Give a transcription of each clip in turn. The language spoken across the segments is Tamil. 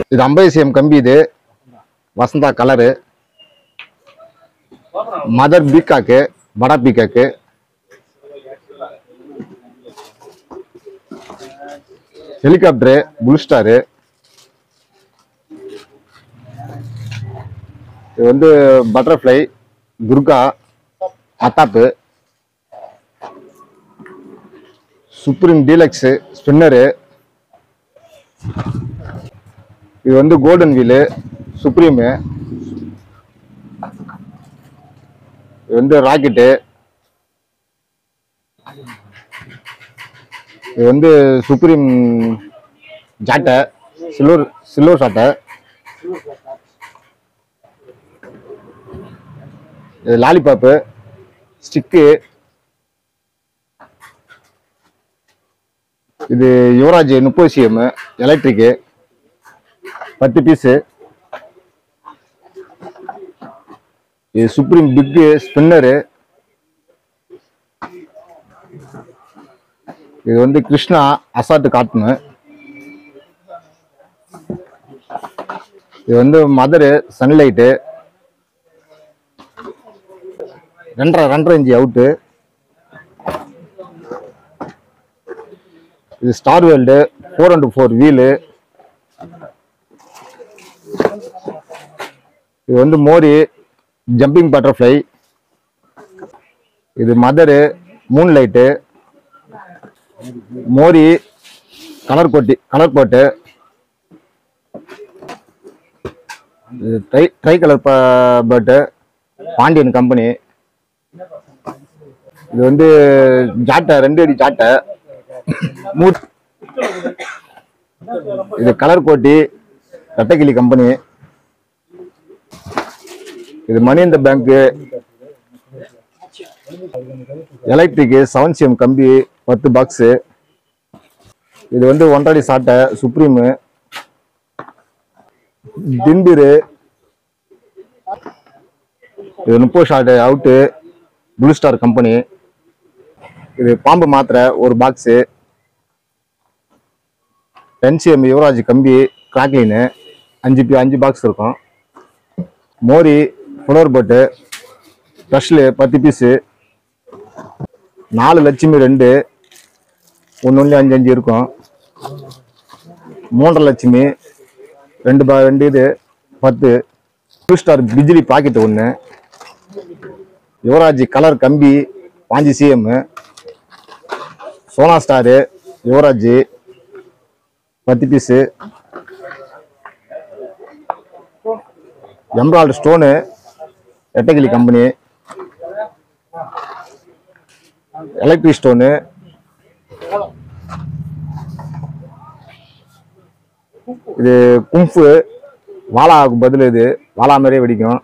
இது ஐம்பது சிஎம் கம்பி இது வசந்தா கலரு மதர் பீக்காக்கு வடா பீக்காக்கு ஹெலிகாப்டரு புல் ஸ்டாரு இது வந்து பட்டர்ஃப்ளை துர்கா அத்தாப்பு சுப்ரீம் டீலக்ஸு ஸ்பின்னரு இது வந்து கோல்டன் வீலு சுப்ரீமு இது வந்து ராக்கெட்டு இது வந்து சுப்ரீம் ஜாட்டை சில்வர் சில்வர் சாட்டை இது லாலிபாப்பு ஸ்டிக்கு இது யுவராஜ் முப்பது சிஎம் எலக்ட்ரிக்கு பத்து பீஸு இது சுப்ரீம் பிக்கு ஸ்பின்னரு இது வந்து கிருஷ்ணா அசாட்டு காட்டுனு இது வந்து மதரு சன்லைட்டு ரெண்டரை ரெண்டரை இன்ச்சு அவுட்டு இது star world four and four wheel இது வந்து மோரி ஜம்பிங் பட்டர்ஃப்ளை இது மதரு மூன் லைட்டு மோரி கலர் கோட்டி கலர் கோட்டு இது tri tri colour bird Pandian company இது வந்து ஜாட்டை ரெண்டு அடி ஜாட்டை மூட் இது கலர் கோட்டி கட்டக்கிளி கம்பெனி இது மணி இந்த பேங்க்கு எலக்ட்ரிக்கு செவன் சிஎம் கம்பி பத்து பாக்ஸு இது வந்து ஒன்றரை சாட்டை சுப்ரீமு திண்டிரு இது முப்பது shot out blue star company இது பாம்பு மாத்திரை ஒரு பாக்ஸு என்சிஎம் யுவராஜ் கம்பி கிராக்லின்னு அஞ்சு பி அஞ்சு பாக்ஸ் இருக்கும் மோரி ஃப்ளோர் போட்டு ப்ரஷ்லு பத்து பீஸு நாலு லட்சுமி ரெண்டு ஒன்று ஒன்று அஞ்சு அஞ்சு இருக்கும் மூன்றரை லட்சுமி ரெண்டு பா ரெண்டு இது பத்து டூ ஸ்டார் பிஜிலி பாக்கெட் ஒன்று யுவராஜ் கலர் கம்பி பாஞ்சு சிஎம் சோனா ஸ்டாரு யுவராஜ் பத்து பீஸு எம்ராய்டு ஸ்டோனு எட்டகிளி கம்பெனி எலக்ட்ரிக் ஸ்டோனு இது கும்ஃபு வாலாவுக்கு பதில் இது வாலா மாதிரியே வெடிக்கும்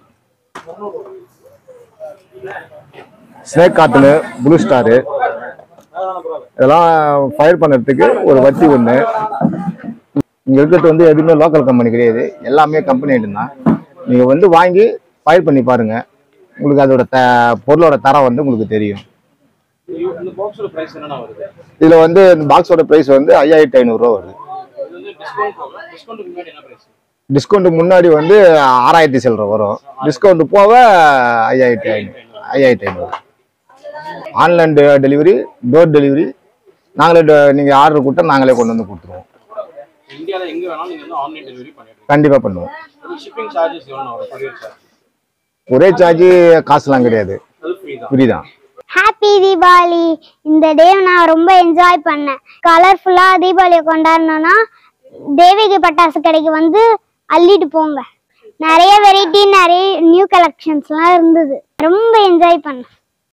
ஸ்னேக் காட்டுனு ப்ளூ ஸ்டாரு இதெல்லாம் ஃபயர் பண்ணுறதுக்கு ஒரு வத்தி ஒன்று இங்கே இருக்கிறது வந்து எதுவுமே லோக்கல் கம்பெனி கிடையாது எல்லாமே கம்பெனி ஐட்டம் தான் நீங்கள் வந்து வாங்கி ஃபயர் பண்ணி பாருங்கள் உங்களுக்கு அதோட த பொருளோட தரம் வந்து உங்களுக்கு தெரியும் இந்த பாக்ஸோட பிரைஸ் என்னென்ன வருது இதில் வந்து இந்த பாக்ஸோட ப்ரைஸ் வந்து ஐயாயிரத்தி ஐநூறுரூவா வருது இது வந்து டிஸ்கவுண்ட் போக டிஸ்கவுண்ட்டுக்கு முன்னாடி என்ன பிரைஸ் டிஸ்கவுண்ட் முன்னாடி வந்து ஆறாயிரத்தி சில்லற வரும் டிஸ்கவுண்ட் போக ஐயாயிரத்தி ஐநூறு ஐயாயிரத்தி ஐநூறு ஆன்லைன் டெலிவரி டோர் டெலிவரி நாங்களே do- நீங்க ஆர்டர் கொடுத்தா நாங்களே கொண்டு வந்து கொடுத்துருவோம் இந்தியாவில் எங்கே வேணாலும் நீங்கள் வந்து ஆன்லைன் டெலிவரி பண்ணிடுங்க கண்டிப்பா பண்ணுவோம் ஷிப்பிங் சார்ஜஸ் எவ்வளோ வரும் கொரியர் சார்ஜ் ஒரே சார்ஜ் காசுலாம் கிடையாது அது ஃப்ரீ தான் ஃப்ரீ தான் ஹாப்பி தீபாவளி இந்த டே நான் ரொம்ப என்ஜாய் பண்ணேன் கலர்ஃபுல்லாக தீபாவளியை கொண்டாடணும்னா தேவிகை பட்டாசு கடைக்கு வந்து அள்ளிட்டு போங்க நிறைய வெரைட்டி நிறைய நியூ கலெக்ஷன்ஸ்லாம் இருந்தது ரொம்ப என்ஜாய் பண்ணேன்